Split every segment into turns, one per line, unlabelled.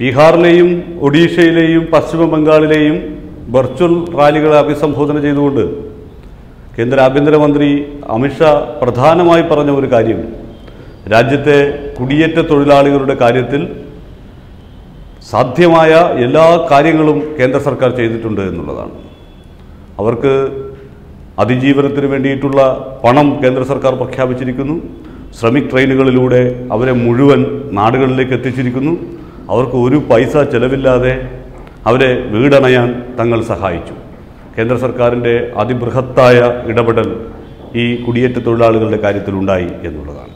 ബീഹാറിലെയും ഒഡീഷയിലെയും പശ്ചിമ ബംഗാളിലെയും വെർച്വൽ റാലികളെ അഭിസംബോധന ചെയ്തുകൊണ്ട് കേന്ദ്ര ആഭ്യന്തരമന്ത്രി അമിത്ഷാ പ്രധാനമായി പറഞ്ഞ ഒരു കാര്യം രാജ്യത്തെ കുടിയേറ്റ തൊഴിലാളികളുടെ കാര്യത്തിൽ സാധ്യമായ എല്ലാ കാര്യങ്ങളും കേന്ദ്ര സർക്കാർ ചെയ്തിട്ടുണ്ട് എന്നുള്ളതാണ് അവർക്ക് അതിജീവനത്തിന് വേണ്ടിയിട്ടുള്ള പണം കേന്ദ്ര സർക്കാർ പ്രഖ്യാപിച്ചിരിക്കുന്നു ശ്രമിക് ട്രെയിനുകളിലൂടെ അവരെ മുഴുവൻ നാടുകളിലേക്ക് എത്തിച്ചിരിക്കുന്നു അവർക്ക് ഒരു പൈസ ചെലവില്ലാതെ അവരെ വീടണയാൻ തങ്ങൾ സഹായിച്ചു കേന്ദ്ര സർക്കാരിൻ്റെ അതിബൃഹത്തായ ഇടപെടൽ ഈ കുടിയേറ്റ തൊഴിലാളികളുടെ കാര്യത്തിലുണ്ടായി എന്നുള്ളതാണ്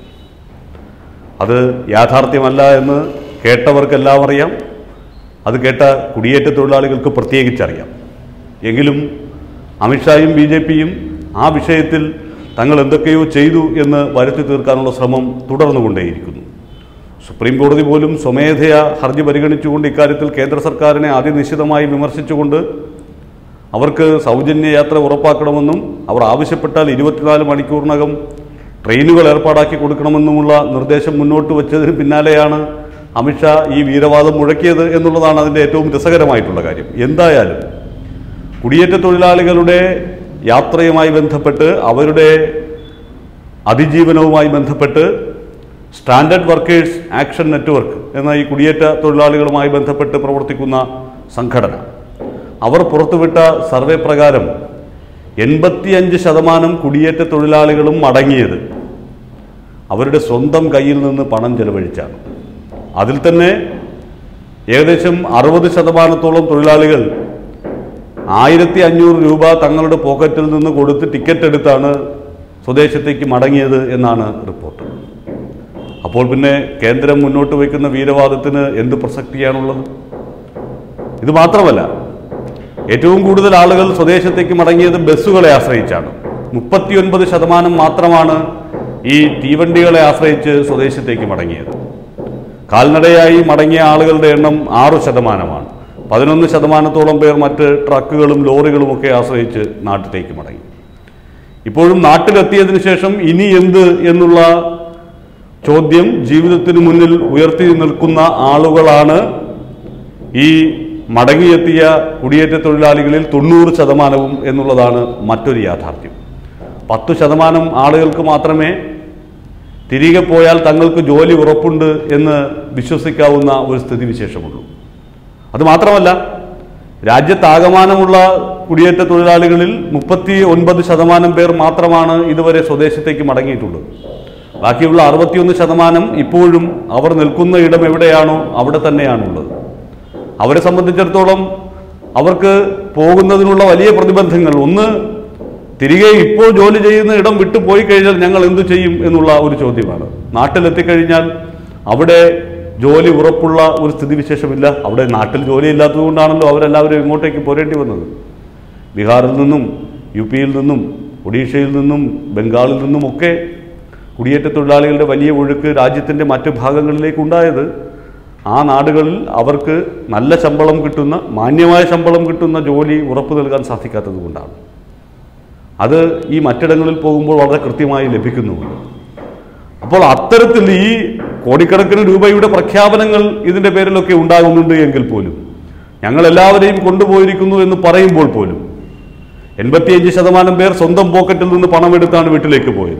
അത് യാഥാർത്ഥ്യമല്ല എന്ന് കേട്ടവർക്കെല്ലാം അറിയാം അത് കേട്ട കുടിയേറ്റ തൊഴിലാളികൾക്ക് പ്രത്യേകിച്ചറിയാം എങ്കിലും അമിത്ഷായും ബി ജെ പിയും ആ വിഷയത്തിൽ തങ്ങൾ എന്തൊക്കെയോ ചെയ്തു എന്ന് വരുത്തി തീർക്കാനുള്ള ശ്രമം തുടർന്നുകൊണ്ടേയിരിക്കുന്നു സുപ്രീം കോടതി പോലും സ്വമേധയാ ഹർജി പരിഗണിച്ചുകൊണ്ട് ഇക്കാര്യത്തിൽ കേന്ദ്ര സർക്കാരിനെ അതിനിശ്ചിതമായി വിമർശിച്ചുകൊണ്ട് അവർക്ക് സൗജന്യ യാത്ര ഉറപ്പാക്കണമെന്നും അവർ ആവശ്യപ്പെട്ടാൽ ഇരുപത്തിനാല് മണിക്കൂറിനകം ട്രെയിനുകൾ ഏർപ്പാടാക്കി കൊടുക്കണമെന്നുമുള്ള നിർദ്ദേശം മുന്നോട്ട് വച്ചതിന് പിന്നാലെയാണ് അമിത്ഷാ ഈ വീരവാദം മുഴക്കിയത് എന്നുള്ളതാണ് അതിൻ്റെ ഏറ്റവും രസകരമായിട്ടുള്ള കാര്യം എന്തായാലും കുടിയേറ്റ തൊഴിലാളികളുടെ യാത്രയുമായി ബന്ധപ്പെട്ട് അവരുടെ അതിജീവനവുമായി ബന്ധപ്പെട്ട് സ്റ്റാൻഡേർഡ് വർക്കേഴ്സ് ആക്ഷൻ നെറ്റ്വർക്ക് എന്ന ഈ കുടിയേറ്റ തൊഴിലാളികളുമായി ബന്ധപ്പെട്ട് പ്രവർത്തിക്കുന്ന സംഘടന അവർ പുറത്തുവിട്ട സർവേ പ്രകാരം എൺപത്തിയഞ്ച് ശതമാനം കുടിയേറ്റ തൊഴിലാളികളും മടങ്ങിയത് അവരുടെ സ്വന്തം കയ്യിൽ നിന്ന് പണം ചെലവഴിച്ചാണ് അതിൽ തന്നെ ഏകദേശം അറുപത് ശതമാനത്തോളം തൊഴിലാളികൾ ആയിരത്തി അഞ്ഞൂറ് രൂപ തങ്ങളുടെ പോക്കറ്റിൽ നിന്ന് കൊടുത്ത് ടിക്കറ്റ് എടുത്താണ് സ്വദേശത്തേക്ക് മടങ്ങിയത് എന്നാണ് റിപ്പോർട്ട് അപ്പോൾ പിന്നെ കേന്ദ്രം മുന്നോട്ട് വയ്ക്കുന്ന വീരവാദത്തിന് എന്ത് പ്രസക്തിയാണുള്ളത് ഇത് മാത്രമല്ല ഏറ്റവും കൂടുതൽ ആളുകൾ സ്വദേശത്തേക്ക് മടങ്ങിയത് ബസ്സുകളെ ആശ്രയിച്ചാണ് മുപ്പത്തിയൊൻപത് ശതമാനം മാത്രമാണ് ഈ തീവണ്ടികളെ ആശ്രയിച്ച് സ്വദേശത്തേക്ക് മടങ്ങിയത് കാൽനടയായി മടങ്ങിയ ആളുകളുടെ എണ്ണം ആറു ശതമാനമാണ് പതിനൊന്ന് ശതമാനത്തോളം പേർ മറ്റ് ട്രക്കുകളും ലോറികളും ഒക്കെ ആശ്രയിച്ച് നാട്ടിലേക്ക് മടങ്ങി ഇപ്പോഴും നാട്ടിലെത്തിയതിനു ശേഷം ഇനി എന്ത് എന്നുള്ള ചോദ്യം ജീവിതത്തിന് മുന്നിൽ ഉയർത്തി നിൽക്കുന്ന ആളുകളാണ് ഈ മടങ്ങിയെത്തിയ കുടിയേറ്റ തൊഴിലാളികളിൽ തൊണ്ണൂറ് ശതമാനവും എന്നുള്ളതാണ് മറ്റൊരു യാഥാർത്ഥ്യം പത്തു ശതമാനം ആളുകൾക്ക് മാത്രമേ തിരികെ പോയാൽ തങ്ങൾക്ക് ജോലി ഉറപ്പുണ്ട് എന്ന് വിശ്വസിക്കാവുന്ന ഒരു സ്ഥിതിവിശേഷമുള്ളൂ അത് മാത്രമല്ല രാജ്യത്താകമാനമുള്ള കുടിയേറ്റ തൊഴിലാളികളിൽ മുപ്പത്തി ഒൻപത് ശതമാനം പേർ മാത്രമാണ് ഇതുവരെ സ്വദേശത്തേക്ക് മടങ്ങിയിട്ടുള്ളത് ബാക്കിയുള്ള അറുപത്തിയൊന്ന് ശതമാനം ഇപ്പോഴും അവർ നിൽക്കുന്ന ഇടം എവിടെയാണോ അവിടെ തന്നെയാണുള്ളത് അവരെ സംബന്ധിച്ചിടത്തോളം അവർക്ക് പോകുന്നതിനുള്ള വലിയ പ്രതിബന്ധങ്ങൾ ഒന്ന് തിരികെ ഇപ്പോൾ ജോലി ചെയ്യുന്ന ഇടം വിട്ടു പോയി കഴിഞ്ഞാൽ ഞങ്ങൾ എന്തു ചെയ്യും എന്നുള്ള ഒരു ചോദ്യമാണ് നാട്ടിലെത്തിക്കഴിഞ്ഞാൽ അവിടെ ജോലി ഉറപ്പുള്ള ഒരു സ്ഥിതിവിശേഷമില്ല അവിടെ നാട്ടിൽ ജോലി ഇല്ലാത്തതുകൊണ്ടാണല്ലോ അവരെല്ലാവരും ഇങ്ങോട്ടേക്ക് പോരേണ്ടി വന്നത് ബീഹാറിൽ നിന്നും യു പിയിൽ നിന്നും ഒഡീഷയിൽ നിന്നും ബംഗാളിൽ നിന്നുമൊക്കെ കുടിയേറ്റ തൊഴിലാളികളുടെ വലിയ ഒഴുക്ക് രാജ്യത്തിൻ്റെ മറ്റു ഭാഗങ്ങളിലേക്ക് ഉണ്ടായത് ആ നാടുകളിൽ അവർക്ക് നല്ല ശമ്പളം കിട്ടുന്ന മാന്യമായ ശമ്പളം കിട്ടുന്ന ജോലി ഉറപ്പു നൽകാൻ സാധിക്കാത്തത് കൊണ്ടാണ് അത് ഈ മറ്റിടങ്ങളിൽ പോകുമ്പോൾ വളരെ കൃത്യമായി ലഭിക്കുന്നുമുണ്ട് അപ്പോൾ അത്തരത്തിൽ ഈ കോടിക്കണക്കിന് രൂപയുടെ പ്രഖ്യാപനങ്ങൾ ഇതിൻ്റെ പേരിലൊക്കെ ഉണ്ടാകുന്നുണ്ട് എങ്കിൽ പോലും ഞങ്ങൾ എല്ലാവരെയും കൊണ്ടുപോയിരിക്കുന്നു എന്ന് പറയുമ്പോൾ പോലും എൺപത്തിയഞ്ച് ശതമാനം പേർ സ്വന്തം പോക്കറ്റിൽ നിന്ന് പണമെടുത്താണ് വീട്ടിലേക്ക് പോയത്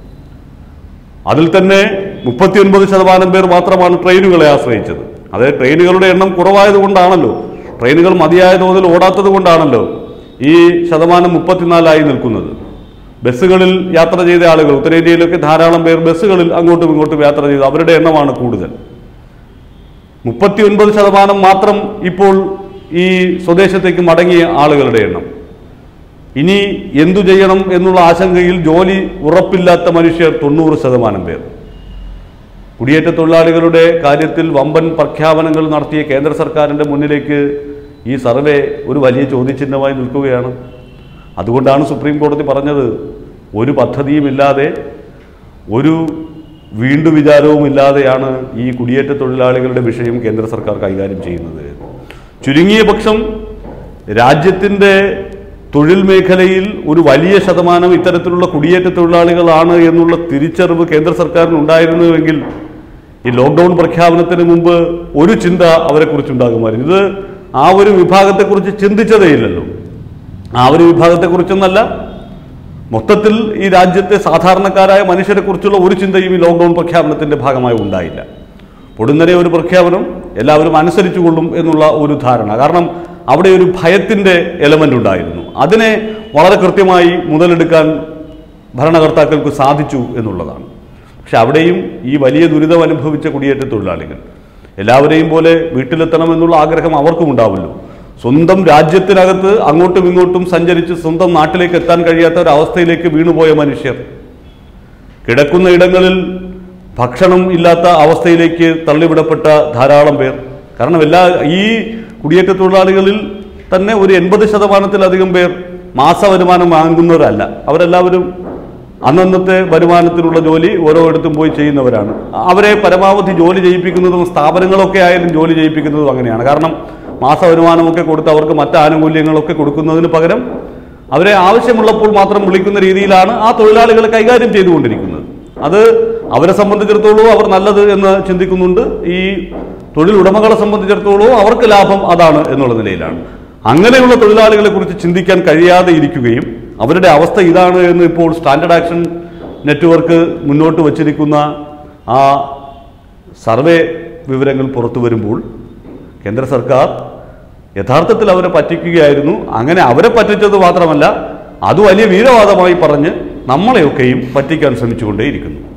അതിൽ തന്നെ മുപ്പത്തിയൊൻപത് ശതമാനം പേർ മാത്രമാണ് ട്രെയിനുകളെ ആശ്രയിച്ചത് അത് ട്രെയിനുകളുടെ എണ്ണം കുറവായതുകൊണ്ടാണല്ലോ ട്രെയിനുകൾ മതിയായ തോതിൽ ഓടാത്തത് കൊണ്ടാണല്ലോ ഈ ശതമാനം മുപ്പത്തിനാലായി നിൽക്കുന്നത് ബസ്സുകളിൽ യാത്ര ചെയ്ത ആളുകൾ ഉത്തരേന്ത്യയിലൊക്കെ ധാരാളം പേർ ബസ്സുകളിൽ അങ്ങോട്ടും ഇങ്ങോട്ടും യാത്ര ചെയ്തു അവരുടെ എണ്ണമാണ് കൂടുതൽ മുപ്പത്തിയൊൻപത് ശതമാനം മാത്രം ഇപ്പോൾ ഈ സ്വദേശത്തേക്ക് മടങ്ങിയ ആളുകളുടെ എണ്ണം ഇനി എന്തു ചെയ്യണം എന്നുള്ള ആശങ്കയിൽ ജോലി ഉറപ്പില്ലാത്ത മനുഷ്യർ തൊണ്ണൂറ് ശതമാനം പേർ കുടിയേറ്റ തൊഴിലാളികളുടെ കാര്യത്തിൽ വമ്പൻ പ്രഖ്യാപനങ്ങൾ നടത്തിയ കേന്ദ്ര സർക്കാരിൻ്റെ മുന്നിലേക്ക് ഈ സർവേ ഒരു വലിയ ചോദ്യചിഹ്നമായി നിൽക്കുകയാണ് അതുകൊണ്ടാണ് സുപ്രീം കോടതി പറഞ്ഞത് ഒരു പദ്ധതിയുമില്ലാതെ ഒരു വീണ്ടു വിചാരവും ഇല്ലാതെയാണ് ഈ കുടിയേറ്റ തൊഴിലാളികളുടെ വിഷയം കേന്ദ്ര സർക്കാർ കൈകാര്യം ചെയ്യുന്നത് ചുരുങ്ങിയ പക്ഷം രാജ്യത്തിൻ്റെ തൊഴിൽ മേഖലയിൽ ഒരു വലിയ ശതമാനം ഇത്തരത്തിലുള്ള കുടിയേറ്റ തൊഴിലാളികളാണ് എന്നുള്ള തിരിച്ചറിവ് കേന്ദ്ര സർക്കാരിന് ഉണ്ടായിരുന്നുവെങ്കിൽ ഈ ലോക്ക്ഡൗൺ പ്രഖ്യാപനത്തിന് മുമ്പ് ഒരു ചിന്ത അവരെക്കുറിച്ചുണ്ടാകുമായിരുന്നു ഇത് ആ ഒരു വിഭാഗത്തെക്കുറിച്ച് ചിന്തിച്ചതേ ഇല്ലല്ലോ ആ ഒരു വിഭാഗത്തെക്കുറിച്ചൊന്നല്ല മൊത്തത്തിൽ ഈ രാജ്യത്തെ സാധാരണക്കാരായ മനുഷ്യരെക്കുറിച്ചുള്ള ഒരു ചിന്തയും ഈ ലോക്ക്ഡൗൺ പ്രഖ്യാപനത്തിന്റെ ഭാഗമായി ഉണ്ടായില്ല പൊടുന്നനെ ഒരു പ്രഖ്യാപനം എല്ലാവരും അനുസരിച്ചുകൊള്ളും എന്നുള്ള ഒരു ധാരണ കാരണം അവിടെ ഒരു ഭയത്തിന്റെ എലമെന്റ് ഉണ്ടായിരുന്നു അതിനെ വളരെ കൃത്യമായി മുതലെടുക്കാൻ ഭരണകർത്താക്കൾക്ക് സാധിച്ചു എന്നുള്ളതാണ് പക്ഷെ അവിടെയും ഈ വലിയ ദുരിതം അനുഭവിച്ച കുടിയേറ്റ തൊഴിലാളികൾ എല്ലാവരെയും പോലെ വീട്ടിലെത്തണം എന്നുള്ള ആഗ്രഹം അവർക്കും ഉണ്ടാവുമല്ലോ സ്വന്തം രാജ്യത്തിനകത്ത് അങ്ങോട്ടും ഇങ്ങോട്ടും സഞ്ചരിച്ച് സ്വന്തം നാട്ടിലേക്ക് എത്താൻ കഴിയാത്ത ഒരു അവസ്ഥയിലേക്ക് വീണുപോയ മനുഷ്യർ കിടക്കുന്ന ഇടങ്ങളിൽ ഭക്ഷണം ഇല്ലാത്ത അവസ്ഥയിലേക്ക് തള്ളിവിടപ്പെട്ട ധാരാളം പേർ കാരണം എല്ലാ ഈ കുടിയേറ്റ തൊഴിലാളികളിൽ തന്നെ ഒരു എൺപത് ശതമാനത്തിലധികം പേർ മാസ വരുമാനം വാങ്ങുന്നവരല്ല അവരെല്ലാവരും അന്നന്നത്തെ വരുമാനത്തിനുള്ള ജോലി ഓരോയിടത്തും പോയി ചെയ്യുന്നവരാണ് അവരെ പരമാവധി ജോലി ചെയ്യിപ്പിക്കുന്നതും സ്ഥാപനങ്ങളൊക്കെ ആയാലും ജോലി ചെയ്യിപ്പിക്കുന്നതും അങ്ങനെയാണ് കാരണം മാസ വരുമാനമൊക്കെ കൊടുത്ത് അവർക്ക് മറ്റ് ആനുകൂല്യങ്ങളൊക്കെ കൊടുക്കുന്നതിന് പകരം അവരെ ആവശ്യമുള്ളപ്പോൾ മാത്രം വിളിക്കുന്ന രീതിയിലാണ് ആ തൊഴിലാളികളെ കൈകാര്യം ചെയ്തുകൊണ്ടിരിക്കുന്നത് അത് അവരെ സംബന്ധിച്ചിടത്തോളം അവർ നല്ലത് എന്ന് ചിന്തിക്കുന്നുണ്ട് ഈ തൊഴിൽ ഉടമകളെ സംബന്ധിച്ചിടത്തോളം അവർക്ക് ലാഭം അതാണ് എന്നുള്ള നിലയിലാണ് അങ്ങനെയുള്ള തൊഴിലാളികളെ കുറിച്ച് ചിന്തിക്കാൻ കഴിയാതെ ഇരിക്കുകയും അവരുടെ അവസ്ഥ ഇതാണ് എന്ന് ഇപ്പോൾ സ്റ്റാൻഡേർഡ് ആക്ഷൻ നെറ്റ്വർക്ക് മുന്നോട്ട് വച്ചിരിക്കുന്ന ആ സർവേ വിവരങ്ങൾ പുറത്തു വരുമ്പോൾ കേന്ദ്ര സർക്കാർ യഥാർത്ഥത്തിൽ അവരെ പറ്റിക്കുകയായിരുന്നു അങ്ങനെ അവരെ പറ്റിച്ചത് മാത്രമല്ല അത് വലിയ വീരവാദമായി പറഞ്ഞ് നമ്മളെയൊക്കെയും പറ്റിക്കാൻ ശ്രമിച്ചുകൊണ്ടേയിരിക്കുന്നു